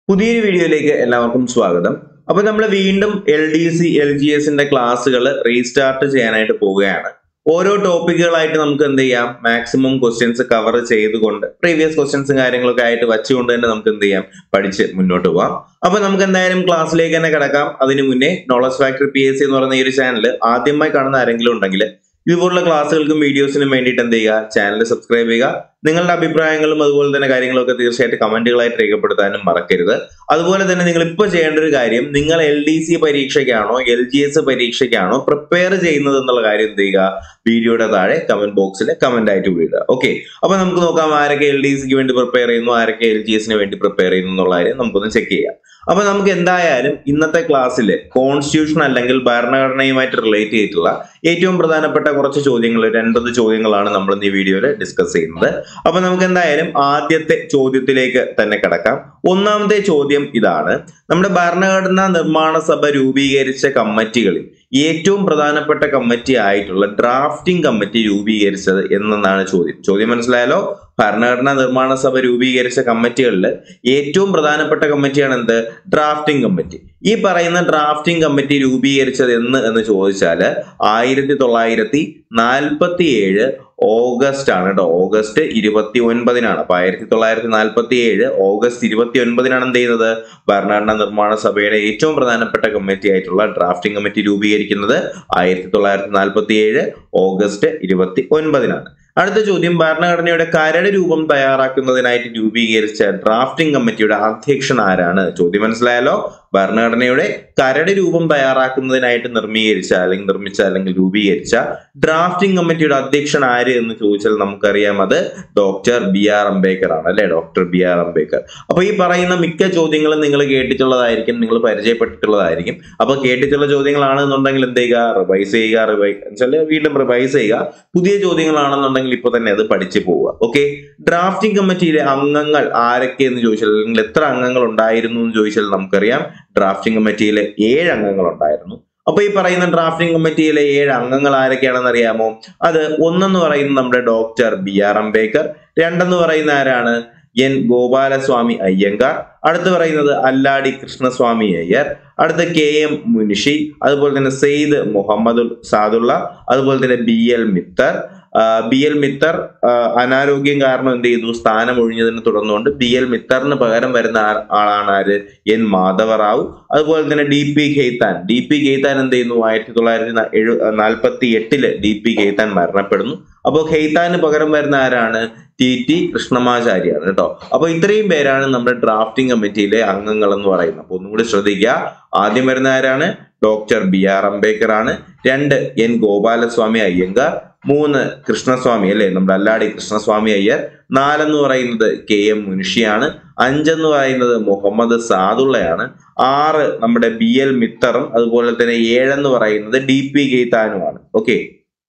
പുതിയൊരു വീഡിയോയിലേക്ക് എല്ലാവർക്കും സ്വാഗതം അപ്പൊ നമ്മൾ വീണ്ടും L D C L G എസിന്റെ ക്ലാസ്സുകൾ റീസ്റ്റാർട്ട് ചെയ്യാനായിട്ട് പോവുകയാണ് ഓരോ ടോപ്പിക്കുകളായിട്ട് നമുക്ക് എന്ത് ചെയ്യാം മാക്സിമം ക്വസ്റ്റ്യൻസ് കവർ ചെയ്തുകൊണ്ട് പ്രീവിയസ് ക്വസ്റ്റ്യൻസും കാര്യങ്ങളൊക്കെ ആയിട്ട് വെച്ചുകൊണ്ട് തന്നെ നമുക്ക് എന്ത് ചെയ്യാം പഠിച്ച് മുന്നോട്ട് പോവാം അപ്പൊ നമുക്ക് എന്തായാലും ക്ലാസ്സിലേക്ക് തന്നെ കിടക്കാം അതിനു മുന്നേ knowledge factory P S C എന്ന് പറയുന്ന ഈ ഒരു ചാനൽ ആദ്യമായി കാണുന്ന ആരെങ്കിലും ഉണ്ടെങ്കിൽ ഇതുപോലുള്ള ക്ലാസ്സുകൾക്കും വീഡിയോസിനും വേണ്ടിയിട്ട് എന്ത് ചെയ്യുക ചാനൽ സബ്സ്ക്രൈബ് ചെയ്യുക നിങ്ങളുടെ അഭിപ്രായങ്ങളും അതുപോലെ തന്നെ കാര്യങ്ങളൊക്കെ തീർച്ചയായിട്ടും കമന്റുകളായിട്ട് രേഖപ്പെടുത്താനും മറക്കരുത് അതുപോലെ തന്നെ നിങ്ങൾ ഇപ്പോൾ ചെയ്യേണ്ട ഒരു കാര്യം നിങ്ങൾ എൽ ഡി സി പരീക്ഷയ്ക്കാണോ എൽ ജി എസ് പരീക്ഷയ്ക്കാണോ പ്രിപ്പയർ ചെയ്യുന്നത് എന്നുള്ള കാര്യം എന്ത് ചെയ്യുക വീഡിയോയുടെ താഴെ കമന്റ് ബോക്സിൽ കമന്റ് ആയിട്ട് വിടുക ഓക്കെ അപ്പൊ നമുക്ക് നോക്കാം ആരൊക്കെ എൽ ഡി സിക്ക് വേണ്ടി പ്രിപ്പയർ ചെയ്യുന്നു ആരൊക്കെ എൽ ജി എസിന് വേണ്ടി പ്രിപ്പയർ ചെയ്യുന്നു എന്നുള്ള കാര്യം നമുക്കൊന്ന് ചെക്ക് ചെയ്യാം അപ്പൊ നമുക്ക് എന്തായാലും ഇന്നത്തെ ക്ലാസ്സിൽ കോൺസ്റ്റിറ്റ്യൂഷൻ അല്ലെങ്കിൽ ഭരണഘടനയുമായിട്ട് റിലേറ്റ് ചെയ്തിട്ടുള്ള ഏറ്റവും പ്രധാനപ്പെട്ട കുറച്ച് ചോദ്യങ്ങൾ രണ്ടത് ചോദ്യങ്ങളാണ് നമ്മൾ ഇന്ന് ഈ വീഡിയോയിൽ ഡിസ്കസ് ചെയ്യുന്നത് അപ്പൊ നമുക്ക് എന്തായാലും ആദ്യത്തെ ചോദ്യത്തിലേക്ക് തന്നെ കിടക്കാം ഒന്നാമത്തെ ചോദ്യം ഇതാണ് നമ്മുടെ ഭരണഘടനാ നിർമ്മാണ സഭ രൂപീകരിച്ച കമ്മിറ്റികളിൽ ഏറ്റവും പ്രധാനപ്പെട്ട കമ്മിറ്റി ആയിട്ടുള്ള ഡ്രാഫ്റ്റിംഗ് കമ്മിറ്റി രൂപീകരിച്ചത് എന്നാണ് ചോദ്യം ചോദ്യം മനസ്സിലായാലോ ഭരണഘടനാ നിർമ്മാണ സഭ രൂപീകരിച്ച കമ്മിറ്റികളിൽ ഏറ്റവും പ്രധാനപ്പെട്ട കമ്മിറ്റിയാണ് എന്ത് ഡ്രാഫ്റ്റിംഗ് കമ്മിറ്റി ഈ പറയുന്ന ഡ്രാഫ്റ്റിംഗ് കമ്മിറ്റി രൂപീകരിച്ചത് എന്ന് എന്ന് ചോദിച്ചാൽ ആയിരത്തി തൊള്ളായിരത്തി നാൽപ്പത്തി ഏഴ് ഓഗസ്റ്റ് ആണ് കേട്ടോ ഓഗസ്റ്റ് ഇരുപത്തി ഒൻപതിനാണ് അപ്പൊ ആയിരത്തി തൊള്ളായിരത്തി നാൽപ്പത്തി ഏഴ് ഓഗസ്റ്റ് ഇരുപത്തി ഒൻപതിനാണ് എന്ത് ചെയ്യുന്നത് ഭരണഘടനാ നിർമ്മാണ സഭയുടെ ഏറ്റവും പ്രധാനപ്പെട്ട കമ്മിറ്റി ആയിട്ടുള്ള ഡ്രാഫ്റ്റിംഗ് കമ്മിറ്റി രൂപീകരിക്കുന്നത് ആയിരത്തി തൊള്ളായിരത്തി നാൽപ്പത്തി ഏഴ് ഓഗസ്റ്റ് ഇരുപത്തി ഒൻപതിനാണ് അടുത്ത ചോദ്യം ഭരണഘടനയുടെ കരട് രൂപം തയ്യാറാക്കുന്നതിനായിട്ട് രൂപീകരിച്ച ഡ്രാഫ്റ്റിംഗ് കമ്മിറ്റിയുടെ അധ്യക്ഷൻ ആരാണ് ചോദ്യം മനസ്സിലായാലോ ഭരണഘടനയുടെ കരട് രൂപം തയ്യാറാക്കുന്നതിനായിട്ട് നിർമ്മീകരിച്ച അല്ലെങ്കിൽ നിർമ്മിച്ച അല്ലെങ്കിൽ രൂപീകരിച്ച ഡ്രാഫ്റ്റിംഗ് കമ്മിറ്റിയുടെ അധ്യക്ഷൻ ആര് എന്ന് ചോദിച്ചാൽ നമുക്കറിയാം അത് ഡോക്ടർ ബി ആർ അംബേദ്കർ ആണ് അല്ലെ ഡോക്ടർ ബി ആർ അംബേദ്കർ അപ്പൊ ഈ പറയുന്ന മിക്ക ചോദ്യങ്ങളും നിങ്ങൾ കേട്ടിട്ടുള്ളതായിരിക്കും നിങ്ങൾ പരിചയപ്പെട്ടിട്ടുള്ളതായിരിക്കും അപ്പൊ കേട്ടിട്ടുള്ള ചോദ്യങ്ങളാണെന്നുണ്ടെങ്കിൽ എന്ത് ചെയ്യുക റിവൈസ് ചെയ്യുക റിവൈസ് വെച്ചാൽ വീണ്ടും റിവൈസ് ചെയ്യുക പുതിയ ചോദ്യങ്ങളാണെന്നുണ്ടെങ്കിൽ ഇപ്പൊ തന്നെ അത് പഠിച്ചു പോവുക ഓക്കെ ഡ്രാഫ്റ്റിംഗ് കമ്മിറ്റിയിലെ അംഗങ്ങൾ ആരൊക്കെ എന്ന് ചോദിച്ചാൽ അല്ലെങ്കിൽ എത്ര അംഗങ്ങൾ ഉണ്ടായിരുന്നു എന്ന് ചോദിച്ചാൽ നമുക്കറിയാം ഡ്രാഫ്റ്റിംഗ് കമ്മിറ്റിയിലെ ഏഴ് അംഗങ്ങൾ ഉണ്ടായിരുന്നു അപ്പൊ ഈ പറയുന്ന ഡ്രാഫ്റ്റിംഗ് കമ്മിറ്റിയിലെ ഏഴ് അംഗങ്ങൾ ആരൊക്കെയാണെന്ന് അറിയാമോ അത് ഒന്നെന്ന് പറയുന്നത് നമ്മുടെ ഡോക്ടർ ബി ആർ അംബേദ്കർ രണ്ടെന്ന് പറയുന്ന ആരാണ് എൻ ഗോപാലസ്വാമി അയ്യങ്കാർ അടുത്ത് പറയുന്നത് അല്ലാടി കൃഷ്ണസ്വാമി അയ്യർ അടുത്ത കെ എം മുനിഷി അതുപോലെ തന്നെ സെയ്ദ് മുഹമ്മദ് സാദുള്ള അതുപോലെ തന്നെ B L Mitter B L Mitter അനാരോഗ്യം കാരണം എന്ത് ചെയ്തു സ്ഥാനം ഒഴിഞ്ഞതിനെ തുടർന്നുകൊണ്ട് ബി എൽ മിത്തറിന് പകരം വരുന്ന ആളാണ് ആര് എൻ മാധവറാവു അതുപോലെ തന്നെ D P Khaitan D P Khaitan എന്ത് ചെയ്യുന്നു ആയിരത്തി തൊള്ളായിരത്തി എഴു നാൽപ്പത്തി എട്ടില് ഡി പി ഖെയ്ത്താൻ മരണപ്പെടുന്നു അപ്പോൾ ഖെയ്ത്താന് പകരം വരുന്ന ആരാണ് ടി ടി കൃഷ്ണമാചാര്യാണ് കേട്ടോ അപ്പൊ ഇത്രയും പേരാണ് നമ്മുടെ ഡ്രാഫ്റ്റിംഗ് കമ്മിറ്റിയിലെ അംഗങ്ങൾ എന്ന് പറയുന്നത് അപ്പൊ ഒന്നും കൂടി ശ്രദ്ധിക്കുക ആദ്യം വരുന്ന ആരാണ് ഡോക്ടർ ബി ആർ അംബേദ്കർ ആണ് രണ്ട് എൻ ഗോപാലസ്വാമി അയ്യങ്കാർ മൂന്ന് കൃഷ്ണസ്വാമി അല്ലെ നമ്മുടെ അല്ലാടി കൃഷ്ണസ്വാമി അയ്യർ നാലെന്ന് പറയുന്നത് കെ എം മുനിഷിയാണ് അഞ്ചെന്ന് പറയുന്നത് മുഹമ്മദ് സാദുള്ളയാണ് ആറ് നമ്മുടെ ബി എൽ മിത്തറും അതുപോലെ തന്നെ ഏഴെന്ന് പറയുന്നത് ഡി പി ഗെയ്ത്താനുമാണ് ഓക്കെ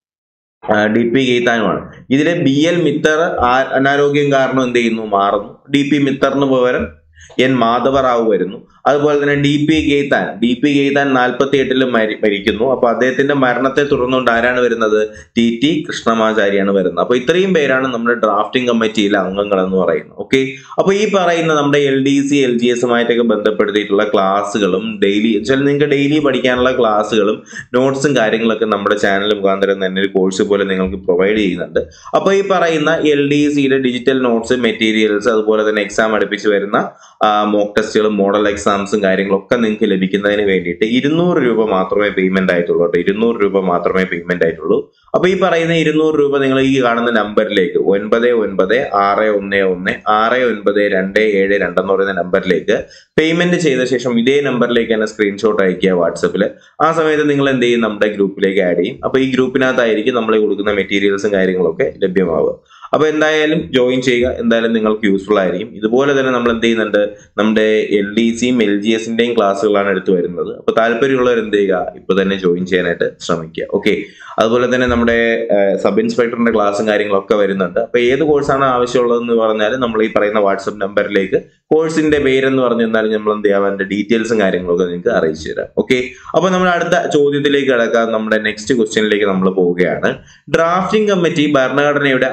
ഡി പി ഗെയ്ത്താനുമാണ് ഇതിലെ ബി എൽ മിത്തർ അനാരോഗ്യം കാരണം എന്ത് ചെയ്യുന്നു മാറുന്നു ഡി പി മിത്തറിന് പകരം എൻ മാധവറാവു വരുന്നു അതുപോലെ തന്നെ D P Khaitan D P Khaitan നാൽപ്പത്തി എട്ടില് മരിക്കുന്നു അപ്പൊ അദ്ദേഹത്തിന്റെ മരണത്തെ തുടർന്നുകൊണ്ട് ആരാണ് വരുന്നത് ടി ടി കൃഷ്ണമാചാര്യാണ് വരുന്നത് അപ്പൊ ഇത്രയും പേരാണ് നമ്മുടെ ഡ്രാഫ്റ്റിംഗ് കമ്മിറ്റിയിലെ അംഗങ്ങൾ എന്ന് പറയുന്നത് ഓക്കെ അപ്പൊ ഈ പറയുന്ന നമ്മുടെ L D C L G എസുമായിട്ടൊക്കെ ബന്ധപ്പെടുത്തിയിട്ടുള്ള ക്ലാസ്സുകളും ഡെയിലി വെച്ചാൽ നിങ്ങൾക്ക് ഡെയിലി പഠിക്കാനുള്ള ക്ലാസ്സുകളും നോട്ട്സും കാര്യങ്ങളൊക്കെ നമ്മുടെ ചാനൽ മുഖാന്തരം തന്നെ ഒരു കോഴ്സ് പോലെ നിങ്ങൾക്ക് പ്രൊവൈഡ് ചെയ്യുന്നുണ്ട് അപ്പൊ ഈ പറയുന്ന എൽ ഡി സിയുടെ ഡിജിറ്റൽ നോട്ട്സ് മെറ്റീരിയൽസ് അതുപോലെ തന്നെ എക്സാം അടുപ്പിച്ച് വരുന്ന മോക്ക് ടെസ്റ്റുകളും മോഡൽ എക്സാംസും കാര്യങ്ങളൊക്കെ നിങ്ങൾക്ക് ലഭിക്കുന്നതിന് വേണ്ടിയിട്ട് ഇരുന്നൂറ് രൂപ മാത്രമേ പേയ്മെന്റ് ആയിട്ടുള്ളൂ കേട്ടോ ഇരുന്നൂറ് രൂപ മാത്രമേ പേയ്മെന്റ് ആയിട്ടുള്ളൂ അപ്പൊ ഈ പറയുന്ന ഇരുന്നൂറ് രൂപ നിങ്ങൾ ഈ കാണുന്ന നമ്പറിലേക്ക് ഒൻപത് ഒൻപത് ആറ് ഒന്ന് ഒന്ന് ആറ് ഒൻപത് രണ്ട് ഏഴ് രണ്ട് എന്ന് പറയുന്ന നമ്പറിലേക്ക് പേയ്മെന്റ് ചെയ്ത ശേഷം ഇതേ നമ്പറിലേക്ക് തന്നെ സ്ക്രീൻഷോട്ട് അയക്കുക വാട്സപ്പിൽ ആ സമയത്ത് നിങ്ങൾ എന്ത് ചെയ്യും നമ്മുടെ ഗ്രൂപ്പിലേക്ക് ആഡ് ചെയ്യും അപ്പൊ ഈ ഗ്രൂപ്പിനകത്തായിരിക്കും നമ്മൾ കൊടുക്കുന്ന മെറ്റീരിയൽസും കാര്യങ്ങളൊക്കെ ലഭ്യമാവുക അപ്പൊ എന്തായാലും ജോയിൻ ചെയ്യുക എന്തായാലും നിങ്ങൾക്ക് യൂസ്ഫുൾ ആയിരിക്കും ഇതുപോലെ തന്നെ നമ്മൾ എന്ത് ചെയ്യുന്നുണ്ട് നമ്മുടെ എൽ ഡി സിയും എൽ ജി എസിന്റെയും ക്ലാസ്സുകളാണ് എടുത്തു വരുന്നത് അപ്പൊ താല്പര്യമുള്ളവർ എന്ത് ചെയ്യുക ഇപ്പൊ തന്നെ ജോയിൻ ചെയ്യാനായിട്ട് ശ്രമിക്കുക ഓക്കെ അതുപോലെ തന്നെ നമ്മുടെ സബ് ഇൻസ്പെക്ടറിന്റെ ക്ലാസ്സും കാര്യങ്ങളൊക്കെ വരുന്നുണ്ട് അപ്പൊ ഏത് കോഴ്സാണ് ആവശ്യമുള്ളതെന്ന് പറഞ്ഞാൽ നമ്മൾ ഈ പറയുന്ന വാട്സപ്പ് നമ്പറിലേക്ക് കോഴ്സിന്റെ പേരെന്ന് പറഞ്ഞു തന്നാലും നമ്മൾ എന്ത് ചെയ്യാം അതിന്റെ ഡീറ്റെയിൽസും കാര്യങ്ങളൊക്കെ നിങ്ങൾക്ക് അറിയിച്ചു തരാം ഓക്കെ അപ്പൊ നമ്മൾ അടുത്ത ചോദ്യത്തിലേക്ക് കിടക്കാം നമ്മുടെ നെക്സ്റ്റ് ക്വസ്റ്റ്യനിലേക്ക് നമ്മൾ പോവുകയാണ് ഡ്രാഫ്റ്റിംഗ് കമ്മിറ്റി ഭരണഘടനയുടെ ആദ്യ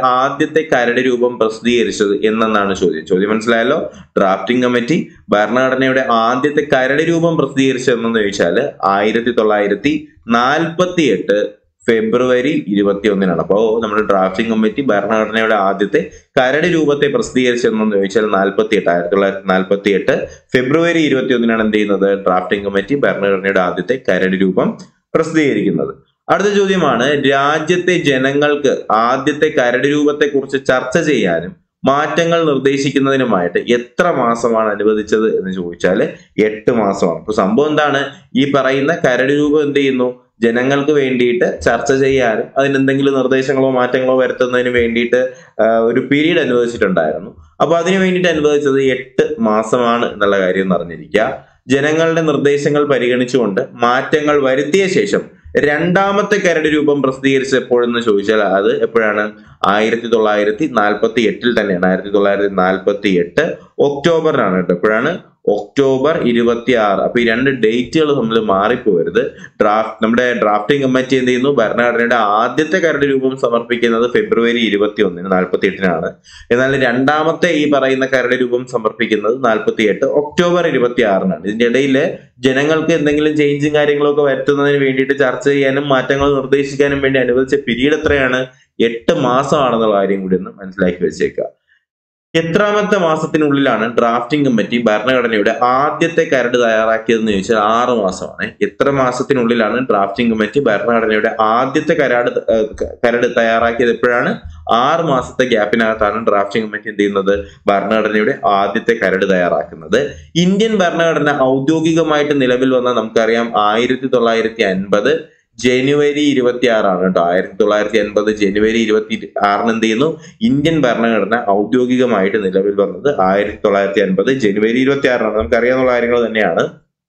ആദ്യത്തെ കരട് രൂപം പ്രസിദ്ധീകരിച്ചത് എന്നെന്നാണ് ചോദ്യം ചോദ്യം മനസ്സിലായല്ലോ ഡ്രാഫ്റ്റിംഗ് കമ്മിറ്റി ഭരണഘടനയുടെ ആദ്യത്തെ കരട് രൂപം പ്രസിദ്ധീകരിച്ചതെന്ന് ചോദിച്ചാൽ ആയിരത്തി തൊള്ളായിരത്തി നാൽപ്പത്തി എട്ട് ഫെബ്രുവരി ഇരുപത്തി ഒന്നിനാണ് അപ്പോൾ നമ്മുടെ ഡ്രാഫ്റ്റിംഗ് കമ്മിറ്റി ഭരണഘടനയുടെ ആദ്യത്തെ കരട് രൂപത്തെ പ്രസിദ്ധീകരിച്ചതെന്ന് ചോദിച്ചാൽ നാൽപ്പത്തി എട്ട് ആയിരത്തി തൊള്ളായിരത്തി നാൽപ്പത്തി എട്ട് ഫെബ്രുവരി ഇരുപത്തി ഒന്നിനാണ് എന്ത് ചെയ്യുന്നത് ഡ്രാഫ്റ്റിംഗ് കമ്മിറ്റി ഭരണഘടനയുടെ ആദ്യത്തെ കരട് രൂപം പ്രസിദ്ധീകരിക്കുന്നത് അടുത്ത ചോദ്യമാണ് രാജ്യത്തെ ജനങ്ങൾക്ക് ആദ്യത്തെ കരട് രൂപത്തെ കുറിച്ച് ചർച്ച ചെയ്യാനും മാറ്റങ്ങൾ നിർദ്ദേശിക്കുന്നതിനുമായിട്ട് എത്ര മാസമാണ് അനുവദിച്ചത് എന്ന് ചോദിച്ചാൽ എട്ട് മാസമാണ് അപ്പൊ സംഭവം എന്താണ് ഈ പറയുന്ന കരട് രൂപം എന്ത് ചെയ്യുന്നു ജനങ്ങൾക്ക് വേണ്ടിയിട്ട് ചർച്ച ചെയ്യാനും അതിന് എന്തെങ്കിലും നിർദ്ദേശങ്ങളോ മാറ്റങ്ങളോ വരുത്തുന്നതിന് വേണ്ടിയിട്ട് ഒരു പീരീഡ് അനുവദിച്ചിട്ടുണ്ടായിരുന്നു അപ്പൊ അതിന് വേണ്ടിയിട്ട് അനുവദിച്ചത് എട്ട് മാസമാണ് എന്നുള്ള കാര്യം അറിഞ്ഞിരിക്കുക ജനങ്ങളുടെ നിർദ്ദേശങ്ങൾ പരിഗണിച്ചുകൊണ്ട് മാറ്റങ്ങൾ വരുത്തിയ ശേഷം രണ്ടാമത്തെ കരട് രൂപം പ്രസിദ്ധീകരിച്ചത് എപ്പോഴെന്ന് ചോദിച്ചാൽ അത് എപ്പോഴാണ് ആയിരത്തി തൊള്ളായിരത്തി നാൽപ്പത്തി എട്ടിൽ തന്നെയാണ് ആയിരത്തി തൊള്ളായിരത്തി നാൽപ്പത്തി എട്ട് ഒക്ടോബറിലാണ് കേട്ടോ എപ്പോഴാണ് ഒക്ടോബർ ഇരുപത്തി ആറ് അപ്പൊ ഈ രണ്ട് ഡേറ്റുകൾ തമ്മിൽ മാറിപ്പോരുത് ഡ്രാഫ്റ്റ് നമ്മുടെ ഡ്രാഫ്റ്റിംഗ് കമ്മിറ്റി എന്ത് ചെയ്യുന്നു ഭരണഘടനയുടെ ആദ്യത്തെ കരട് രൂപം സമർപ്പിക്കുന്നത് ഫെബ്രുവരി ഇരുപത്തി ഒന്നിന് നാൽപ്പത്തി എട്ടിനാണ് എന്നാൽ രണ്ടാമത്തെ ഈ പറയുന്ന കരട് രൂപം സമർപ്പിക്കുന്നത് നാൽപ്പത്തി എട്ട് ഒക്ടോബർ ഇരുപത്തി ആറിനാണ് ഇതിന്റെ ഇടയിൽ ജനങ്ങൾക്ക് എന്തെങ്കിലും ചേഞ്ചും കാര്യങ്ങളൊക്കെ വരുത്തുന്നതിന് വേണ്ടിയിട്ട് ചർച്ച ചെയ്യാനും മാറ്റങ്ങൾ നിർദ്ദേശിക്കാനും വേണ്ടി അനുവദിച്ച പീരീഡ് എത്രയാണ് എട്ട് മാസമാണെന്നുള്ള കാര്യം കൂടി ഒന്ന് മനസ്സിലാക്കി വെച്ചേക്കുക എത്രാമത്തെ മാസത്തിനുള്ളിലാണ് ഡ്രാഫ്റ്റിംഗ് കമ്മിറ്റി ഭരണഘടനയുടെ ആദ്യത്തെ കരട് തയ്യാറാക്കിയതെന്ന് ചോദിച്ചാൽ ആറ് മാസമാണ് എത്ര മാസത്തിനുള്ളിലാണ് ഡ്രാഫ്റ്റിംഗ് കമ്മിറ്റി ഭരണഘടനയുടെ ആദ്യത്തെ കരാട് കരട് തയ്യാറാക്കിയത് എപ്പോഴാണ് ആറ് മാസത്തെ ഗ്യാപ്പിനകത്താണ് ഡ്രാഫ്റ്റിംഗ് കമ്മിറ്റി എന്ത് ചെയ്യുന്നത് ഭരണഘടനയുടെ ആദ്യത്തെ കരട് തയ്യാറാക്കുന്നത് ഇന്ത്യൻ ഭരണഘടന ഔദ്യോഗികമായിട്ട് നിലവിൽ വന്ന നമുക്കറിയാം ആയിരത്തി തൊള്ളായിരത്തി അൻപത് ജനുവരി ഇരുപത്തി ആറാണ് കേട്ടോ ആയിരത്തി തൊള്ളായിരത്തി അൻപത് ജനുവരി ഇരുപത്തി ആറിന് എന്ത് ചെയ്യുന്നു ഇന്ത്യൻ ഭരണഘടന ഔദ്യോഗികമായിട്ട് നിലവിൽ വന്നത് ആയിരത്തി തൊള്ളായിരത്തി അൻപത് ജനുവരി ഇരുപത്തി ആറിനാണ് നമുക്ക് അറിയാവുന്ന കാര്യങ്ങൾ തന്നെയാണ്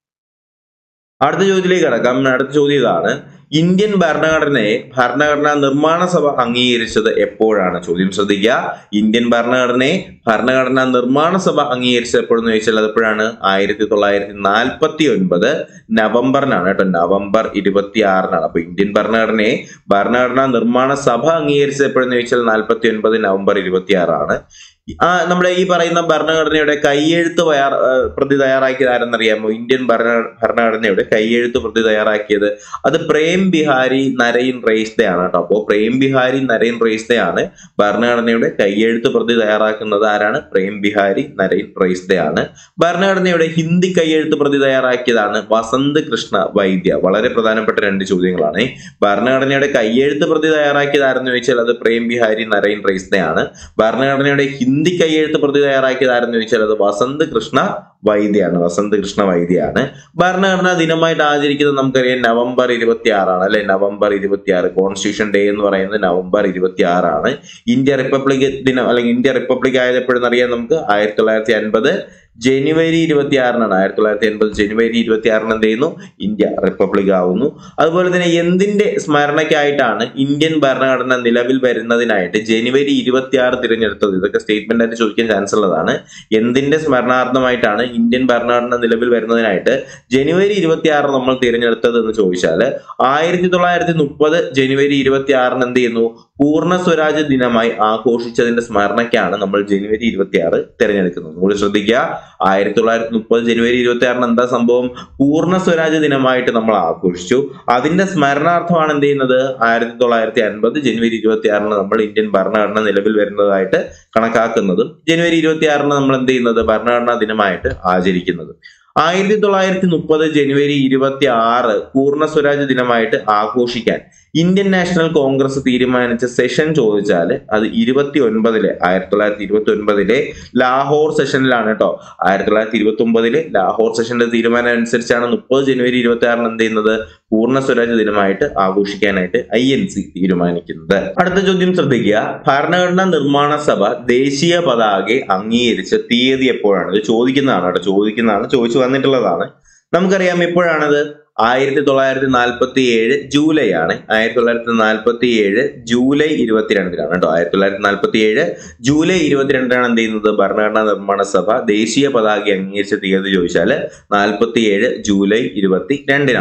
അടുത്ത ചോദ്യത്തിലേക്ക് കിടക്കാം അടുത്ത ചോദ്യം ഇതാണ് ഇന്ത്യൻ ഭരണഘടനയെ ഭരണഘടനാ നിർമ്മാണ സഭ അംഗീകരിച്ചത് എപ്പോഴാണ് ചോദ്യം ശ്രദ്ധിക്കുക ഇന്ത്യൻ ഭരണഘടനയെ ഭരണഘടനാ നിർമ്മാണ സഭ അംഗീകരിച്ചത് എപ്പോഴെന്ന് ചോദിച്ചാൽ അത് എപ്പോഴാണ് ആയിരത്തി തൊള്ളായിരത്തി നാൽപ്പത്തി ഒൻപത് നവംബറിനാണ് കേട്ടോ നവംബർ ഇരുപത്തി ആറിനാണ് അപ്പൊ ഇന്ത്യൻ ഭരണഘടനയെ ഭരണഘടനാ നിർമ്മാണ സഭ അംഗീകരിച്ചത് എപ്പോഴെന്ന് ചോദിച്ചാൽ നാൽപ്പത്തി ഒൻപത് നവംബർ ഇരുപത്തി ആറാണ് ആ നമ്മുടെ ഈ പറയുന്ന ഭരണഘടനയുടെ കൈയെഴുത്ത് തയ്യാർ പ്രതി തയ്യാറാക്കിയത് ആരെന്നറിയാമോ ഇന്ത്യൻ ഭരണ ഭരണഘടനയുടെ കൈയെഴുത്ത് പ്രതി തയ്യാറാക്കിയത് അത് പ്രേം ബിഹാരി നരൈൻ റെയ്സ്ദേ ആണ് കേട്ടോ അപ്പോൾ പ്രേം ബിഹാരി നരൈൻ റെയ്സ്ദേ ആണ് ഭരണഘടനയുടെ കൈയെഴുത്ത് പ്രതി തയ്യാറാക്കുന്നത് ആരാണ് പ്രേം ബിഹാരി നരൈൻ റെയ്സ്ദേ ആണ് ഭരണഘടനയുടെ ഹിന്ദി കൈയെഴുത്ത് പ്രതി തയ്യാറാക്കിയതാണ് വസന്ത് കൃഷ്ണ വൈദ്യ വളരെ പ്രധാനപ്പെട്ട രണ്ട് ചോദ്യങ്ങളാണ് ഭരണഘടനയുടെ കൈയെഴുത്ത് പ്രതി തയ്യാറാക്കിയത് ആരെന്ന് ചോദിച്ചാൽ അത് പ്രേം ബിഹാരി നരൈൻ റെയ്സ്ദേ ആണ് ഭരണഘടനയുടെ ഹിന്ദി കൈയെഴുത്ത് പ്രതി തയ്യാറാക്കിയത് ആരെന്ന് ചോദിച്ചാൽ അത് വസന്ത് കൃഷ്ണ വൈദ്യയാണ് വസന്ത് കൃഷ്ണ വൈദ്യയാണ് ഭരണഘടനാ ദിനമായിട്ട് ആചരിക്കുന്നത് നമുക്കറിയാം നവംബർ ഇരുപത്തി ആറാണ് അല്ലെ നവംബർ ഇരുപത്തി ആറ് കോൺസ്റ്റിറ്റ്യൂഷൻ ഡേ എന്ന് പറയുന്നത് നവംബർ ഇരുപത്തി ആറാണ് ഇന്ത്യ റിപ്പബ്ലിക് ദിനം അല്ലെങ്കിൽ ഇന്ത്യ റിപ്പബ്ലിക് ആയത് എപ്പോഴെന്ന് അറിയാം നമുക്ക് ആയിരത്തി തൊള്ളായിരത്തി അൻപത് ജനുവരി ഇരുപത്തി ആറിനാണ് ആയിരത്തി തൊള്ളായിരത്തി എൺപത് ജനുവരി ഇരുപത്തി ആറിന് എന്ത് ചെയ്യുന്നു ഇന്ത്യ റിപ്പബ്ലിക് ആവുന്നു അതുപോലെ തന്നെ എന്തിന്റെ സ്മരണയ്ക്കായിട്ടാണ് ഇന്ത്യൻ ഭരണഘടന നിലവിൽ വരുന്നതിനായിട്ട് ജനുവരി ഇരുപത്തി ആറ് തിരഞ്ഞെടുത്തത് ഇതൊക്കെ സ്റ്റേറ്റ്മെന്റ് ആയിട്ട് ചോദിക്കാൻ ചാൻസ് ഉള്ളതാണ് എന്തിന്റെ സ്മരണാർത്ഥമായിട്ടാണ് ഇന്ത്യൻ ഭരണഘടന നിലവിൽ വരുന്നതിനായിട്ട് ജനുവരി ഇരുപത്തി ആറ് നമ്മൾ തിരഞ്ഞെടുത്തത് എന്ന് ചോദിച്ചാൽ ആയിരത്തി തൊള്ളായിരത്തി മുപ്പത് ജനുവരി ഇരുപത്തി ആറിന് എന്ത് ചെയ്യുന്നു പൂർണ്ണ സ്വരാജ് ദിനമായി ആഘോഷിച്ചതിന്റെ സ്മരണയ്ക്കാണ് നമ്മൾ ജനുവരി ഇരുപത്തി ആറ് തിരഞ്ഞെടുക്കുന്നത് കൂടി ശ്രദ്ധിക്കുക ആയിരത്തി തൊള്ളായിരത്തി മുപ്പത് ജനുവരി ഇരുപത്തി ആറിന് എന്താ സംഭവം പൂർണ്ണ സ്വരാജ് ദിനമായിട്ട് നമ്മൾ ആഘോഷിച്ചു അതിന്റെ സ്മരണാർത്ഥമാണ് എന്ത് ചെയ്യുന്നത് ആയിരത്തി തൊള്ളായിരത്തി അൻപത് ജനുവരി ഇരുപത്തി ആറിന് നമ്മൾ ഇന്ത്യൻ ഭരണഘടന നിലവിൽ വരുന്നതായിട്ട് കണക്കാക്കുന്നതും ജനുവരി ഇരുപത്തി ആറിന് നമ്മൾ എന്ത് ചെയ്യുന്നത് ഭരണഘടനാ ദിനമായിട്ട് ആചരിക്കുന്നത് ആയിരത്തി തൊള്ളായിരത്തി മുപ്പത് ജനുവരി ഇരുപത്തി ആറ് പൂർണ്ണ സ്വരാജ് ദിനമായിട്ട് ആഘോഷിക്കാൻ ഇന്ത്യൻ നാഷണൽ കോൺഗ്രസ് തീരുമാനിച്ച സെഷൻ ചോദിച്ചാൽ അത് ഇരുപത്തി ഒൻപതിലെ ആയിരത്തി തൊള്ളായിരത്തി ഇരുപത്തി ഒൻപതിലെ ലാഹോർ സെഷനിലാണ് കേട്ടോ ആയിരത്തി തൊള്ളായിരത്തി ഇരുപത്തി ഒമ്പതിലെ ലാഹോർ സെഷന്റെ തീരുമാനം അനുസരിച്ചാണ് മുപ്പത് ജനുവരി ഇരുപത്തി ആറിന് എന്ത് ചെയ്യുന്നത് പൂർണ്ണ സ്വരാജ് ദിനമായിട്ട് ആഘോഷിക്കാനായിട്ട് ഐ എൻ സി തീരുമാനിക്കുന്നത് അടുത്ത ചോദ്യം ശ്രദ്ധിക്കുക ഭരണഘടനാ നിർമ്മാണ സഭ ദേശീയ പതാകെ അംഗീകരിച്ച തീയതി എപ്പോഴാണ് ഇത് ചോദിക്കുന്നതാണ് കേട്ടോ ചോദിക്കുന്നതാണ് ചോദിച്ചു വന്നിട്ടുള്ളതാണ് നമുക്കറിയാം എപ്പോഴാണത് ആയിരത്തി തൊള്ളായിരത്തി നാൽപ്പത്തി ഏഴ് ജൂലൈ ആണ് ആയിരത്തി തൊള്ളായിരത്തി നാൽപ്പത്തി ഏഴ് ജൂലൈ ഇരുപത്തിരണ്ടിനാണ് കേട്ടോ ആയിരത്തി തൊള്ളായിരത്തി നാൽപ്പത്തി ഏഴ് ജൂലൈ ഇരുപത്തിരണ്ടിനാണ് എന്ത് ചെയ്യുന്നത് ഭരണഘടനാ നിർമ്മാണ സഭ ദേശീയ പതാക അംഗീകരിച്ച തീയതി ചോദിച്ചാൽ നാൽപ്പത്തി ഏഴ് ജൂലൈ ഇരുപത്തി രണ്ടിനാണ്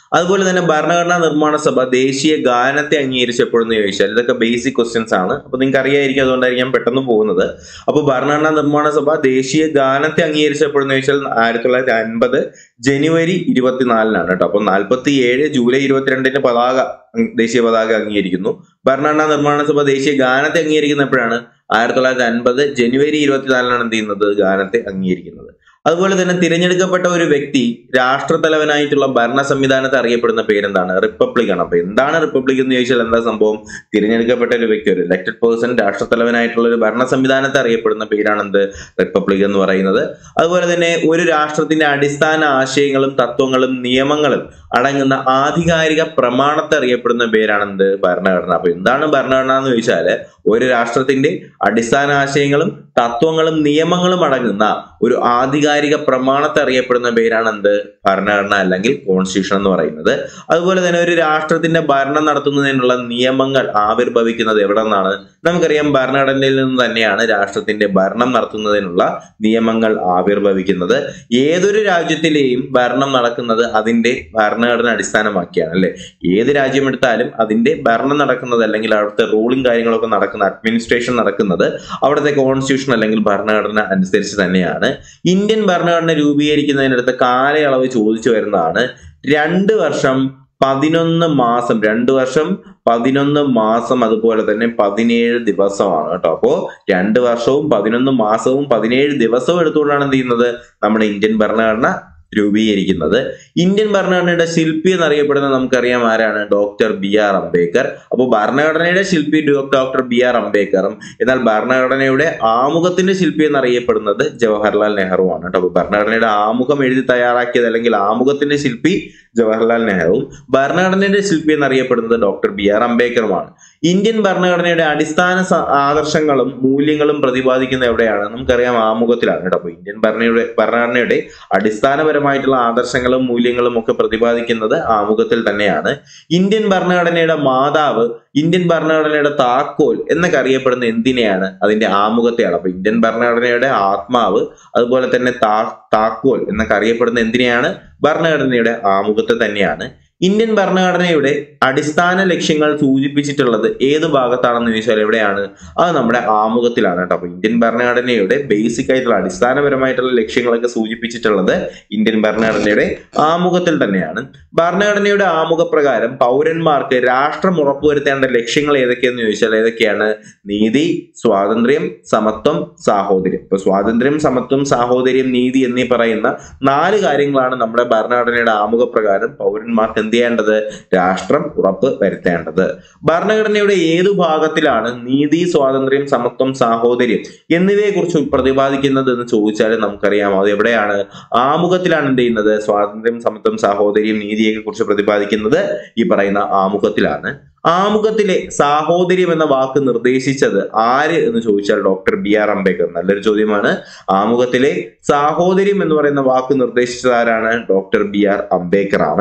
അതുപോലെ തന്നെ ഭരണഘടനാ നിർമ്മാണ സഭ ദേശീയ ഗാനത്തെ അംഗീകരിച്ചപ്പോഴെന്ന് ചോദിച്ചാൽ ഇതൊക്കെ ബേസിക് ക്വസ്റ്റ്യൻസ് ആണ് അപ്പൊ നിങ്ങൾക്ക് അറിയായിരിക്കും അതുകൊണ്ടായിരിക്കും പെട്ടെന്ന് പോകുന്നത് അപ്പോൾ ഭരണഘടനാ നിർമ്മാണ സഭ ദേശീയ ഗാനത്തെ അംഗീകരിച്ചപ്പോഴെന്ന് ചോദിച്ചാൽ ആയിരത്തി തൊള്ളായിരത്തി അൻപത് ജനുവരി ഇരുപത്തിനാലിനാണ് കേട്ടോ അപ്പൊ നാൽപ്പത്തി ഏഴ് ജൂലൈ ഇരുപത്തിരണ്ടിന് പതാക അങ് ദേശീയ പതാക അംഗീകരിക്കുന്നു ഭരണഘടനാ നിർമ്മാണ സഭ ദേശീയ ഗാനത്തെ അംഗീകരിക്കുന്ന എപ്പോഴാണ് ആയിരത്തി തൊള്ളായിരത്തി അൻപത് ജനുവരി ഇരുപത്തിനാലിനാണ് എന്ത് ചെയ്യുന്നത് ഗാനത്തെ അംഗീകരിക്കുന്നത് അതുപോലെ തന്നെ തിരഞ്ഞെടുക്കപ്പെട്ട ഒരു വ്യക്തി രാഷ്ട്രത്തലവനായിട്ടുള്ള ഭരണ സംവിധാനത്തെ അറിയപ്പെടുന്ന പേരെന്താണ് റിപ്പബ്ലിക് ആണ് അപ്പൊ എന്താണ് റിപ്പബ്ലിക് എന്ന് ചോദിച്ചാൽ എന്താ സംഭവം തിരഞ്ഞെടുക്കപ്പെട്ട ഒരു വ്യക്തി ഒരു ഇലക്ടഡ് പേഴ്സൺ രാഷ്ട്രത്തലവനായിട്ടുള്ള ഒരു ഭരണ സംവിധാനത്തെ അറിയപ്പെടുന്ന പേരാണ് എന്ത് റിപ്പബ്ലിക് എന്ന് പറയുന്നത് അതുപോലെ തന്നെ ഒരു രാഷ്ട്രത്തിന്റെ അടിസ്ഥാന ആശയങ്ങളും തത്വങ്ങളും നിയമങ്ങളും അടങ്ങുന്ന ആധികാരിക പ്രമാണത്തെ അറിയപ്പെടുന്ന പേരാണ് എന്ത് ഭരണഘടന അപ്പൊ എന്താണ് ഭരണഘടന എന്ന് ചോദിച്ചാല് ഒരു രാഷ്ട്രത്തിന്റെ അടിസ്ഥാന ആശയങ്ങളും തത്വങ്ങളും നിയമങ്ങളും അടങ്ങുന്ന ഒരു ആധികാരിക പ്രമാണത്തെ അറിയപ്പെടുന്ന പേരാണ് എന്ത് ഭരണഘടന അല്ലെങ്കിൽ കോൺസ്റ്റിറ്റ്യൂഷൻ എന്ന് പറയുന്നത് അതുപോലെ തന്നെ ഒരു രാഷ്ട്രത്തിന്റെ ഭരണം നടത്തുന്നതിനുള്ള നിയമങ്ങൾ ആവിർഭവിക്കുന്നത് എവിടെ നിന്നാണ് നമുക്കറിയാം ഭരണഘടനയിൽ നിന്ന് തന്നെയാണ് രാഷ്ട്രത്തിന്റെ ഭരണം നടത്തുന്നതിനുള്ള നിയമങ്ങൾ ആവിർഭവിക്കുന്നത് ഏതൊരു രാജ്യത്തിലെയും ഭരണം നടക്കുന്നത് അതിന്റെ ഭരണഘടന അടിസ്ഥാനമാക്കിയാണ് അല്ലെ ഏത് രാജ്യം എടുത്താലും അതിന്റെ ഭരണം നടക്കുന്നത് അല്ലെങ്കിൽ അവിടുത്തെ റൂളിംഗ് കാര്യങ്ങളൊക്കെ നടക്കുന്ന അഡ്മിനിസ്ട്രേഷൻ നടക്കുന്നത് അവിടുത്തെ കോൺസ്റ്റിറ്റ്യൂഷൻ അല്ലെങ്കിൽ ഭരണഘടന അനുസരിച്ച് തന്നെയാണ് ഇന്ത്യൻ ഭരണഘടന രൂപീകരിക്കുന്നതിനടുത്ത കാലയളവ് ചോദിച്ചു വരുന്നതാണ് രണ്ട് വർഷം പതിനൊന്ന് മാസം രണ്ട് വർഷം പതിനൊന്ന് മാസം അതുപോലെ തന്നെ പതിനേഴ് ദിവസമാണ് കേട്ടോ അപ്പോ രണ്ട് വർഷവും പതിനൊന്ന് മാസവും പതിനേഴ് ദിവസവും എടുത്തുകൊണ്ടാണ് എന്ത് ചെയ്യുന്നത് നമ്മുടെ ഇന്ത്യൻ ഭരണഘടന രൂപീകരിക്കുന്നത് ഇന്ത്യൻ ഭരണഘടനയുടെ ശില്പി എന്നറിയപ്പെടുന്ന നമുക്കറിയാം ആരാണ് ഡോക്ടർ ബി ആർ അംബേദ്കർ അപ്പോൾ ഭരണഘടനയുടെ ശില്പി ഡോക്ടർ ബി ആർ അംബേദ്കറും എന്നാൽ ഭരണഘടനയുടെ ആമുഖത്തിന്റെ ശില്പി എന്നറിയപ്പെടുന്നത് ജവഹർലാൽ നെഹ്റു ആണ് കേട്ടോ അപ്പോൾ ഭരണഘടനയുടെ ആമുഖം എഴുതി തയ്യാറാക്കിയത് അല്ലെങ്കിൽ ആമുഖത്തിന്റെ ശില്പി ജവഹർലാൽ നെഹ്റുവും ഭരണഘടനയുടെ ശില്പി എന്നറിയപ്പെടുന്നത് ഡോക്ടർ ബി ആർ അംബേദ്കറുമാണ് ഇന്ത്യൻ ഭരണഘടനയുടെ അടിസ്ഥാന സ- ആദർശങ്ങളും മൂല്യങ്ങളും പ്രതിപാദിക്കുന്ന എവിടെയാണ് നമുക്കറിയാം ആമുഖത്തിലാണ് കേട്ടോ അപ്പൊ ഇന്ത്യൻ ഭരണയുടെ ഭരണഘടനയുടെ അടിസ്ഥാനപരമായിട്ടുള്ള ആദർശങ്ങളും മൂല്യങ്ങളും ഒക്കെ പ്രതിപാദിക്കുന്നത് ആമുഖത്തിൽ തന്നെയാണ് ഇന്ത്യൻ ഭരണഘടനയുടെ മാതാവ് ഇന്ത്യൻ ഭരണഘടനയുടെ താക്കോൽ എന്നൊക്കെ അറിയപ്പെടുന്ന എന്തിനെയാണ് അതിന്റെ ആമുഖത്തെയാണ് അപ്പൊ ഇന്ത്യൻ ഭരണഘടനയുടെ ആത്മാവ് അതുപോലെ തന്നെ താ താക്കോൽ എന്നൊക്കെ അറിയപ്പെടുന്ന എന്തിനെയാണ് ഭരണഘടനയുടെ ആമുഖത്തെ തന്നെയാണ് ഇന്ത്യൻ ഭരണഘടനയുടെ അടിസ്ഥാന ലക്ഷ്യങ്ങൾ സൂചിപ്പിച്ചിട്ടുള്ളത് ഏത് ഭാഗത്താണെന്ന് ചോദിച്ചാൽ എവിടെയാണ് അത് നമ്മുടെ ആമുഖത്തിലാണ് കേട്ടോ അപ്പൊ ഇന്ത്യൻ ഭരണഘടനയുടെ ബേസിക് ആയിട്ടുള്ള അടിസ്ഥാനപരമായിട്ടുള്ള ലക്ഷ്യങ്ങളൊക്കെ സൂചിപ്പിച്ചിട്ടുള്ളത് ഇന്ത്യൻ ഭരണഘടനയുടെ ആമുഖത്തിൽ തന്നെയാണ് ഭരണഘടനയുടെ ആമുഖ പ്രകാരം പൗരന്മാർക്ക് രാഷ്ട്രം ഉറപ്പുവരുത്തേണ്ട ലക്ഷ്യങ്ങൾ ഏതൊക്കെയെന്ന് ചോദിച്ചാൽ ഏതൊക്കെയാണ് നീതി സ്വാതന്ത്ര്യം സമത്വം സാഹോദര്യം ഇപ്പൊ സ്വാതന്ത്ര്യം സമത്വം സാഹോദര്യം നീതി എന്നീ പറയുന്ന നാല് കാര്യങ്ങളാണ് നമ്മുടെ ഭരണഘടനയുടെ ആമുഖ പ്രകാരം പൗരന്മാർക്ക് എന്ത് ചെയ്യേണ്ടത് രാഷ്ട്രം ഉറപ്പ് വരുത്തേണ്ടത് ഭരണഘടനയുടെ ഏതു ഭാഗത്തിലാണ് നീതി സ്വാതന്ത്ര്യം സമത്വം സാഹോദര്യം എന്നിവയെ കുറിച്ച് പ്രതിപാദിക്കുന്നത് എന്ന് ചോദിച്ചാൽ നമുക്കറിയാം അത് എവിടെയാണ് ആമുഖത്തിലാണ് എന്ത് ചെയ്യുന്നത് സ്വാതന്ത്ര്യം സമത്വം സാഹോദര്യം നീതിയെ കുറിച്ച് പ്രതിപാദിക്കുന്നത് ഈ പറയുന്ന ആമുഖത്തിലാണ് ആമുഖത്തിലെ സാഹോദര്യം എന്ന വാക്ക് നിർദ്ദേശിച്ചത് ആര് എന്ന് ചോദിച്ചാൽ ഡോക്ടർ ബി ആർ അംബേദ്കർ നല്ലൊരു ചോദ്യമാണ് ആമുഖത്തിലെ സാഹോദര്യം എന്ന് പറയുന്ന വാക്ക് നിർദ്ദേശിച്ചത് ആരാണ് ഡോക്ടർ ബി ആർ അംബേദ്കർ ആണ്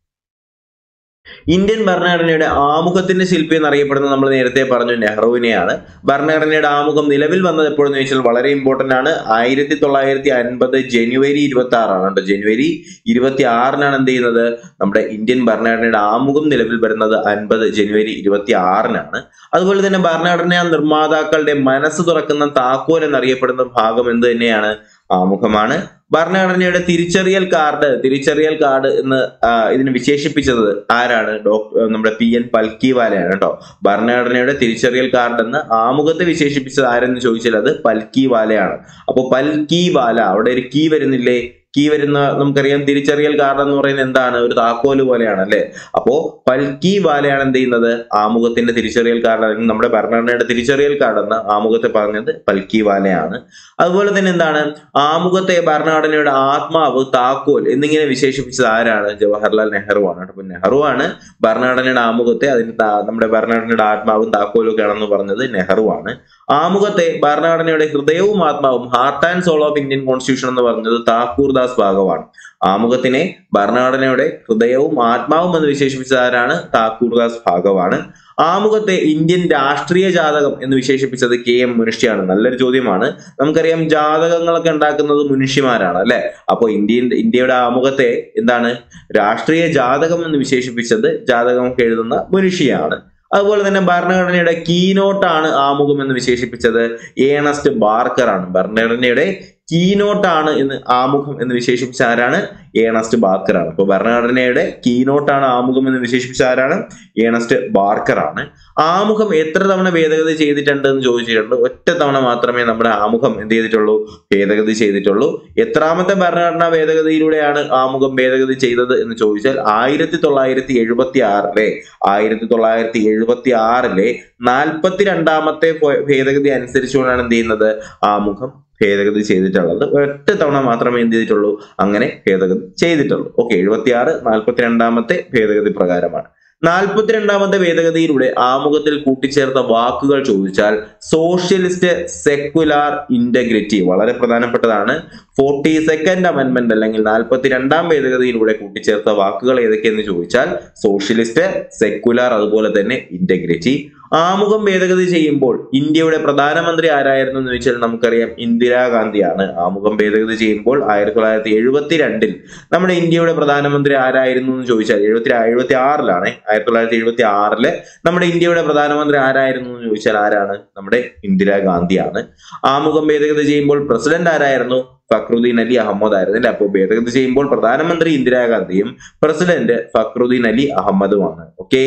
ഇന്ത്യൻ ഭരണഘടനയുടെ ആമുഖത്തിന്റെ ശില്പി എന്നറിയപ്പെടുന്ന നമ്മൾ നേരത്തെ പറഞ്ഞു നെഹ്റുവിനെയാണ് ഭരണഘടനയുടെ ആമുഖം നിലവിൽ വന്നത് എപ്പോഴെന്ന് ചോദിച്ചാൽ വളരെ ഇമ്പോർട്ടന്റ് ആണ് ആയിരത്തി തൊള്ളായിരത്തി അൻപത് ജനുവരി ഇരുപത്തി ആറാണ് കേട്ടോ ജനുവരി ഇരുപത്തി ആറിനാണ് എന്ത് ചെയ്യുന്നത് നമ്മുടെ ഇന്ത്യൻ ഭരണഘടനയുടെ ആമുഖം നിലവിൽ വരുന്നത് അൻപത് ജനുവരി ഇരുപത്തി ആറിനാണ് അതുപോലെ തന്നെ ഭരണഘടനാ നിർമ്മാതാക്കളുടെ മനസ്സ് തുറക്കുന്ന താക്കോൽ എന്നറിയപ്പെടുന്ന ഭാഗം എന്ത് തന്നെയാണ് ആമുഖമാണ് ഭരണഘടനയുടെ തിരിച്ചറിയൽ കാർഡ് തിരിച്ചറിയൽ കാർഡ് എന്ന് ആ, ഇതിന് വിശേഷിപ്പിച്ചത് ആരാണ് ഡോക്ടർ നമ്മുടെ പി എൻ പൽക്കിവാലയാണ് കേട്ടോ ഭരണഘടനയുടെ തിരിച്ചറിയൽ കാർഡ് എന്ന് ആമുഖത്തെ വിശേഷിപ്പിച്ചത് ആരെന്ന് ചോദിച്ചാൽ അത് പൽക്കിവാലയാണ് അപ്പൊ പൽക്കിവാല അവിടെ ഒരു കീ വരുന്നില്ലേ കീ വരുന്ന നമുക്കറിയാം തിരിച്ചറിയൽ കാർഡ് എന്ന് പറയുന്നത് എന്താണ് ഒരു താക്കോല് പോലെയാണ് അല്ലെ അപ്പോ പൽക്കി വാലയാണ് എന്ത് ചെയ്യുന്നത് ആമുഖത്തിന്റെ തിരിച്ചറിയൽ കാർഡ് അല്ലെങ്കിൽ നമ്മുടെ ഭരണഘടനയുടെ തിരിച്ചറിയൽ കാർഡ് എന്ന് ആമുഖത്തെ പറഞ്ഞത് പൽക്കി വാലയാണ് അതുപോലെ തന്നെ എന്താണ് ആമുഖത്തെ ഭരണഘടനയുടെ ആത്മാവ് താക്കോൽ എന്നിങ്ങനെ വിശേഷിപ്പിച്ചത് ആരാണ് ജവഹർലാൽ നെഹ്റു ആണ് അപ്പൊ നെഹ്റു ആണ് ഭരണഘടനയുടെ ആമുഖത്തെ അതിന് താ- നമ്മുടെ ഭരണഘടനയുടെ ആത്മാവും താക്കോലും ഒക്കെ ആണെന്ന് പറഞ്ഞത് നെഹ്റു ആണ് ആമുഖത്തെ ഭരണഘടനയുടെ ഹൃദയവും ആത്മാവും heart and soul of Indian constitution എന്ന് പറഞ്ഞത് താക്കൂർ ദാസ് ഭാഗവാണ് ആമുഖത്തിനെ ഭരണഘടനയുടെ ഹൃദയവും ആത്മാവും എന്ന് വിശേഷിപ്പിച്ചത് ആരാണ് താക്കൂർ ദാസ് ഭാഗവാണ് ആമുഖത്തെ ഇന്ത്യൻ രാഷ്ട്രീയ ജാതകം എന്ന് വിശേഷിപ്പിച്ചത് കെ എം മുനുഷ്യാണ് നല്ലൊരു ചോദ്യമാണ് നമുക്കറിയാം ജാതകങ്ങളൊക്കെ ഉണ്ടാക്കുന്നത് മുനുഷ്യമാരാണ് അല്ലെ അപ്പോൾ ഇന്ത്യൻ ഇന്ത്യയുടെ ആമുഖത്തെ എന്താണ് രാഷ്ട്രീയ ജാതകം എന്ന് വിശേഷിപ്പിച്ചത് ജാതകമൊക്കെ എഴുതുന്ന മുനുഷ്യയാണ് അതുപോലെ തന്നെ ഭരണഘടനയുടെ കീനോട്ടാണ് ആമുഖം എന്ന് വിശേഷിപ്പിച്ചത് ഏണസ്റ്റ് ബാർക്കർ ആണ് ഭരണഘടനയുടെ കീനോട്ടാണ് എന്ന് ആമുഖം എന്ന് വിശേഷിപ്പിച്ച ആരാണ് ഏണസ്റ്റ് ബാർക്കർ ആണ് അപ്പോൾ ഭരണഘടനയുടെ കീനോട്ടാണ് ആമുഖം എന്ന് വിശേഷിപ്പിച്ച ആരാണ് ഏണസ്റ്റ് ബാർക്കർ ആണ് ആമുഖം എത്ര തവണ ഭേദഗതി ചെയ്തിട്ടുണ്ട് എന്ന് ചോദിച്ചിട്ടുണ്ട് ഒറ്റ തവണ മാത്രമേ നമ്മുടെ ആമുഖം എന്ത് ചെയ്തിട്ടുള്ളൂ ഭേദഗതി ചെയ്തിട്ടുള്ളൂ എത്രാമത്തെ ഭരണഘടനാ ഭേദഗതിയിലൂടെയാണ് ആമുഖം ഭേദഗതി ചെയ്തത് എന്ന് ചോദിച്ചാൽ ആയിരത്തി തൊള്ളായിരത്തി എഴുപത്തി ആറിലെ ആയിരത്തി തൊള്ളായിരത്തി എഴുപത്തി ആറിലെ നാൽപ്പത്തി രണ്ടാമത്തെ ഭേദഗതി അനുസരിച്ചുകൊണ്ടാണ് എന്ത് ചെയ്യുന്നത് ആമുഖം ഭേദഗതി ചെയ്തിട്ടുള്ളത് ഒറ്റ തവണ മാത്രമേ എന്ത് ചെയ്തിട്ടുള്ളൂ അങ്ങനെ ഭേദഗതി ചെയ്തിട്ടുള്ളൂ ഓക്കെ എഴുപത്തി ആറ് നാൽപ്പത്തി രണ്ടാമത്തെ ഭേദഗതി പ്രകാരമാണ് നാൽപ്പത്തിരണ്ടാമത്തെ ഭേദഗതിയിലൂടെ ആമുഖത്തിൽ കൂട്ടിച്ചേർത്ത വാക്കുകൾ ചോദിച്ചാൽ സോഷ്യലിസ്റ്റ് സെക്യുലാർ ഇന്റഗ്രിറ്റി വളരെ പ്രധാനപ്പെട്ടതാണ് ഫോർട്ടി സെക്കൻഡ് അമെന്റ്മെന്റ് അല്ലെങ്കിൽ നാൽപ്പത്തി രണ്ടാം ഭേദഗതിയിലൂടെ കൂട്ടിച്ചേർത്ത വാക്കുകൾ ഏതൊക്കെയെന്ന് ചോദിച്ചാൽ സോഷ്യലിസ്റ്റ് സെക്യുലാർ അതുപോലെ തന്നെ ഇന്റഗ്രിറ്റി ആമുഖം ഭേദഗതി ചെയ്യുമ്പോൾ ഇന്ത്യയുടെ പ്രധാനമന്ത്രി ആരായിരുന്നു എന്ന് ചോദിച്ചാൽ നമുക്കറിയാം ഇന്ദിരാഗാന്ധിയാണ് ആമുഖം ഭേദഗതി ചെയ്യുമ്പോൾ ആയിരത്തി തൊള്ളായിരത്തി എഴുപത്തി രണ്ടിൽ നമ്മുടെ ഇന്ത്യയുടെ പ്രധാനമന്ത്രി ആരായിരുന്നു എന്ന് ചോദിച്ചാൽ എഴുപത്തി എഴുപത്തി ആറിലാണ് ആയിരത്തി തൊള്ളായിരത്തി എഴുപത്തി ആറില് നമ്മുടെ ഇന്ത്യയുടെ പ്രധാനമന്ത്രി ആരായിരുന്നു എന്ന് ചോദിച്ചാൽ ആരാണ് നമ്മുടെ ഇന്ദിരാഗാന്ധിയാണ് ആമുഖം ഭേദഗതി ചെയ്യുമ്പോൾ പ്രസിഡന്റ് ആരായിരുന്നു ഫക്രുദ്ദീൻ അലി അഹമ്മദ് ആയിരുന്നു അല്ലെ അപ്പോൾ ഭേദഗതി ചെയ്യുമ്പോൾ പ്രധാനമന്ത്രി ഇന്ദിരാഗാന്ധിയും പ്രസിഡന്റ് ഫക്രുദ്ദീൻ അലി അഹമ്മദുമാണ് ഓക്കെ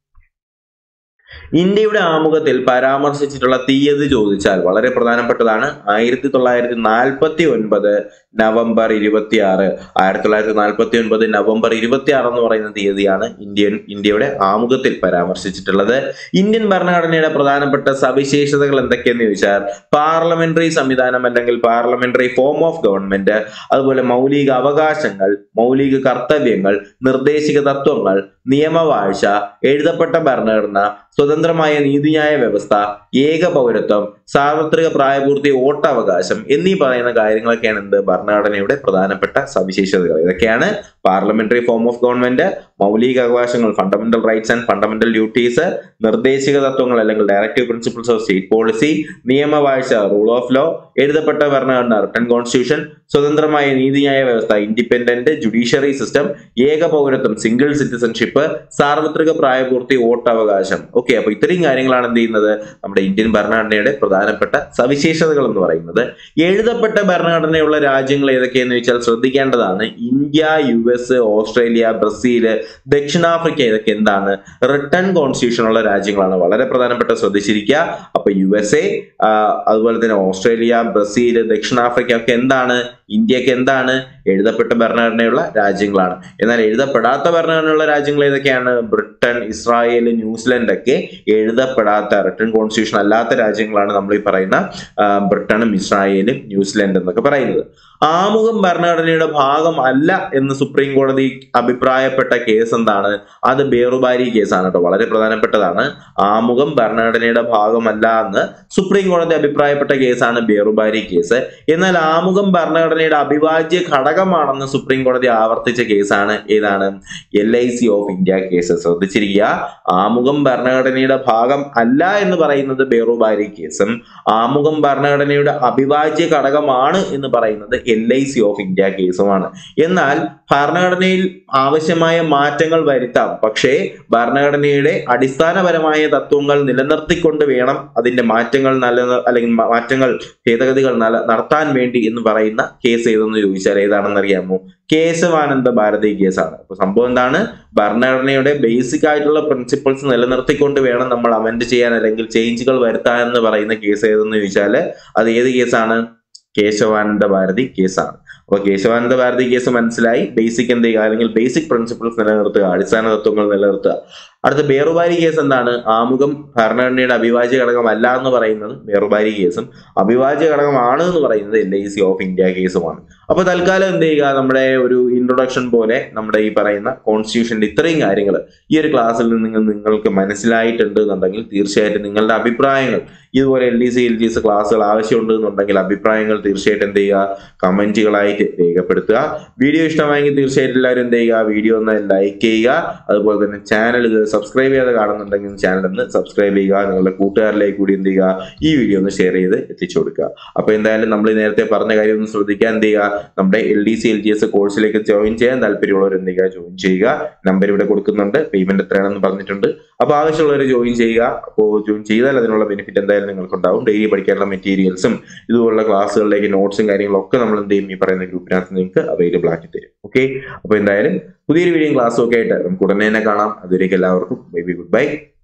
ഇന്ത്യയുടെ ആമുഖത്തിൽ പരാമർശിച്ചിട്ടുള്ള തീയതി ചോദിച്ചാൽ വളരെ പ്രധാനപ്പെട്ടതാണ് ആയിരത്തി തൊള്ളായിരത്തി നാൽപ്പത്തി ഒൻപത് നവംബർ ഇരുപത്തി ആറ് ആയിരത്തി തൊള്ളായിരത്തി നാൽപ്പത്തി ഒൻപത് നവംബർ ഇരുപത്തി ആറ് എന്ന് പറയുന്ന തീയതിയാണ് ഇന്ത്യൻ ഇന്ത്യയുടെ ആമുഖത്തിൽ പരാമർശിച്ചിട്ടുള്ളത് ഇന്ത്യൻ ഭരണഘടനയുടെ പ്രധാനപ്പെട്ട സവിശേഷതകൾ എന്തൊക്കെയെന്ന് ചോദിച്ചാൽ പാർലമെന്ററി സംവിധാനം അല്ലെങ്കിൽ പാർലമെന്ററി ഫോം ഓഫ് ഗവൺമെന്റ് അതുപോലെ മൗലിക അവകാശങ്ങൾ മൗലിക കർത്തവ്യങ്ങൾ നിർദ്ദേശിക തത്വങ്ങൾ നിയമവാഴ്ച എഴുതപ്പെട്ട ഭരണഘടന സ്വതന്ത്രമായ നീതിന്യായ വ്യവസ്ഥ ഏക പൗരത്വം സാർവത്രിക പ്രായപൂർത്തി വോട്ടവകാശം എന്നീ പറയുന്ന കാര്യങ്ങളൊക്കെയാണ് എന്ത് ഭരണഘടനയുടെ പ്രധാനപ്പെട്ട സവിശേഷതകൾ ഇതൊക്കെയാണ് പാർലമെന്ററി ഫോം ഓഫ് ഗവൺമെന്റ് മൗലിക അവകാശങ്ങൾ fundamental rights and fundamental duties നിർദ്ദേശിക തത്വങ്ങൾ അല്ലെങ്കിൽ directive principles of state policy നിയമവാഴ്ച റൂൾ ഓഫ് ലോ എഴുതപ്പെട്ട ഭരണഘടന റിട്ടൺ കോൺസ്റ്റിറ്റ്യൂഷൻ സ്വതന്ത്രമായ നീതിന്യായ വ്യവസ്ഥ ഇൻഡിപെൻഡന്റ് ജുഡീഷ്യറി സിസ്റ്റം ഏക പൗരത്വം സിംഗിൾ സിറ്റിസൺഷിപ്പ് സാർവത്രിക പ്രായപൂർത്തി വോട്ടവകാശം ഓക്കെ അപ്പൊ ഇത്രയും കാര്യങ്ങളാണ് എന്ത് ചെയ്യുന്നത് നമ്മുടെ ഇന്ത്യൻ ഭരണഘടനയുടെ പ്രധാനപ്പെട്ട സവിശേഷതകൾ എന്ന് പറയുന്നത് എഴുതപ്പെട്ട ഭരണഘടനയുള്ള രാജ്യങ്ങൾ ഏതൊക്കെയെന്ന് വെച്ചാൽ ശ്രദ്ധിക്കേണ്ടതാണ് India U S Australia Brazil ദക്ഷിണാഫ്രിക്ക ഇതൊക്കെ എന്താണ് റിട്ടേൺ കോൺസ്റ്റിറ്റ്യൂഷൻ ഉള്ള രാജ്യങ്ങളാണ് വളരെ പ്രധാനപ്പെട്ട ശ്രദ്ധിച്ചിരിക്കുക അപ്പൊ യു എസ് എ അതുപോലെ തന്നെ ഓസ്ട്രേലിയ ബ്രസീൽ ദക്ഷിണാഫ്രിക്ക ഒക്കെ എന്താണ് ഇന്ത്യക്ക് എന്താണ് എഴുതപ്പെട്ട ഭരണഘടനയുള്ള രാജ്യങ്ങളാണ് എന്നാൽ എഴുതപ്പെടാത്ത ഭരണഘടനയുള്ള രാജ്യങ്ങൾ ഏതൊക്കെയാണ് ബ്രിട്ടൻ ഇസ്രായേൽ ന്യൂസിലൻഡ് ഒക്കെ എഴുതപ്പെടാത്ത റിട്ടേൺ കോൺസ്റ്റിറ്റ്യൂഷൻ അല്ലാത്ത രാജ്യങ്ങളാണ് നമ്മൾ ഈ പറയുന്ന ബ്രിട്ടനും ഇസ്രായേലും ന്യൂസിലൻഡ് എന്നൊക്കെ പറയുന്നത് ആമുഖം ഭരണഘടനയുടെ ഭാഗം അല്ല എന്ന് സുപ്രീം കോടതി അഭിപ്രായപ്പെട്ട കേസ് എന്താണ് അത് ബേറുബാരി കേസാണ് കേട്ടോ വളരെ പ്രധാനപ്പെട്ടതാണ് ആമുഖം ഭരണഘടനയുടെ ഭാഗമല്ല എന്ന് സുപ്രീം കോടതി അഭിപ്രായപ്പെട്ട കേസാണ് ബേറുബാരി കേസ് എന്നാൽ ആമുഖം ഭരണഘടനയുടെ അവിഭാജ്യ ഘടകമാണെന്ന് സുപ്രീം കോടതി ആവർത്തിച്ച കേസാണ് ഏതാണ് L I C of India case ശ്രദ്ധിച്ചിരിക്കുക ആമുഖം ഭരണഘടനയുടെ ഭാഗം അല്ല എന്ന് പറയുന്നത് ബേറുബാരി കേസും ആമുഖം ഭരണഘടനയുടെ അവിഭാജ്യ ഘടകമാണ് എന്ന് പറയുന്നത് L I C of India കേസുമാണ് എന്നാൽ ഭരണഘടനയിൽ ആവശ്യമായ മാറ്റങ്ങൾ വരുത്താം പക്ഷേ ഭരണഘടനയുടെ അടിസ്ഥാനപരമായ തത്വങ്ങൾ നിലനിർത്തിക്കൊണ്ട് വേണം അതിന്റെ മാറ്റങ്ങൾ നല്ല അല്ലെങ്കിൽ മാറ്റങ്ങൾ ഭേദഗതികൾ നടത്താൻ വേണ്ടി എന്ന് പറയുന്ന കേസ് ഏതെന്ന് ചോദിച്ചാൽ ഏതാണെന്ന് അറിയാമോ കേശവാനന്ദ ഭാരതി കേസാണ് അപ്പൊ സംഭവം എന്താണ് ഭരണഘടനയുടെ ബേസിക് ആയിട്ടുള്ള പ്രിൻസിപ്പിൾസ് നിലനിർത്തിക്കൊണ്ട് വേണം നമ്മൾ അമെൻഡ് ചെയ്യാൻ അല്ലെങ്കിൽ ചേഞ്ചുകൾ വരുത്താൻ എന്ന് പറയുന്ന കേസ് ഏതെന്ന് ചോദിച്ചാൽ അത് ഏത് കേസാണ് കേശവാനന്ദ ഭാരതി കേസാണ് അപ്പൊ കേശവാനന്ദ ഭാരതി കേസ് മനസ്സിലായി ബേസിക് എന്ത് ചെയ്യുക അല്ലെങ്കിൽ ബേസിക് പ്രിൻസിപ്പിൾസ് നിലനിർത്തുക അടിസ്ഥാന തത്വങ്ങൾ നിലനിർത്തുക അടുത്ത ബേറുബാരി കേസ് എന്താണ് ആമുഖം ഭരണഘടനയുടെ അവിഭാജ്യ ഘടകമല്ല എന്ന് പറയുന്നത് ബേറുബാരി കേസും അവിഭാജ്യ ഘടകമാണ് എന്ന് പറയുന്നത് L I C of India കേസുമാണ് അപ്പൊ തൽക്കാലം എന്ത് ചെയ്യുക നമ്മുടെ ഒരു ഇൻട്രൊഡക്ഷൻ പോലെ നമ്മുടെ ഈ പറയുന്ന കോൺസ്റ്റിറ്റ്യൂഷന്റെ ഇത്രയും കാര്യങ്ങൾ ഈ ഒരു ക്ലാസ്സിൽ നിന്ന് നിങ്ങൾ നിങ്ങൾക്ക് മനസ്സിലായിട്ടുണ്ട് എന്നുണ്ടെങ്കിൽ തീർച്ചയായിട്ടും നിങ്ങളുടെ അഭിപ്രായങ്ങൾ ഇതുപോലെ L D C L G S ക്ലാസ്സുകൾ ആവശ്യമുണ്ട് എന്നുണ്ടെങ്കിൽ അഭിപ്രായങ്ങൾ തീർച്ചയായിട്ടും എന്ത് ചെയ്യുക കമന്റുകളായിട്ട് രേഖപ്പെടുത്തുക വീഡിയോ ഇഷ്ടമായെങ്കിൽ തീർച്ചയായിട്ടും എല്ലാവരും എന്ത് ചെയ്യുക വീഡിയോ ഒന്ന് ലൈക്ക് ചെയ്യുക അതുപോലെ തന്നെ ചാനൽ ഇത് സബ്സ്ക്രൈബ് ചെയ്യാതെ കാണുന്നുണ്ടെങ്കിൽ ചാനൽ ഒന്ന് സബ്സ്ക്രൈബ് ചെയ്യുക നിങ്ങളുടെ കൂട്ടുകാരിലേക്ക് കൂടി എന്ത് ചെയ്യുക ഈ വീഡിയോ ഒന്ന് ഷെയർ ചെയ്ത് എത്തിച്ചു കൊടുക്കുക അപ്പൊ എന്തായാലും നമ്മൾ നേരത്തെ പറഞ്ഞ കാര്യം ഒന്ന് ശ്രദ്ധിക്കാൻ എന്ത് ചെയ്യുക നമ്മുടെ L D C L G S കോഴ്സിലേക്ക് ജോയിൻ ചെയ്യാൻ താല്പര്യമുള്ളവർ എന്ത് ചെയ്യുക ജോയിൻ ചെയ്യുക നമ്പർ ഇവിടെ കൊടുക്കുന്നുണ്ട് പേയ്മെന്റ് എത്രയാണെന്ന് പറഞ്ഞിട്ടുണ്ട് അപ്പൊ ആവശ്യമുള്ളവർ ജോയിൻ ചെയ്യുക അപ്പോൾ ജോയിൻ ചെയ്താൽ അതിനുള്ള ബെനിഫിറ്റ് എന്തായാലും നിങ്ങൾക്കുണ്ടാവും ഡെയിലി പഠിക്കാനുള്ള മെറ്റീരിയൽസും ഇതുപോലുള്ള ക്ലാസ്സുകളിലേക്ക് നോട്ട്സും കാര്യങ്ങളും ഒക്കെ നമ്മൾ എന്ത് ചെയ്യും ഈ പറയുന്ന ഗ്രൂപ്പിനകത്ത് നിങ്ങൾക്ക് അവൈലബിൾ ആക്കി തരും ഓക്കെ അപ്പൊ എന്തായാലും പുതിയൊരു വീഡിയോ ക്ലാസ്സും ഒക്കെ ആയിട്ട് നമുക്ക് ഉടനെ തന്നെ കാണാം അതുവരേക്കും എല്ലാവർക്കും ബൈ ബൈ ഗുഡ് ബൈ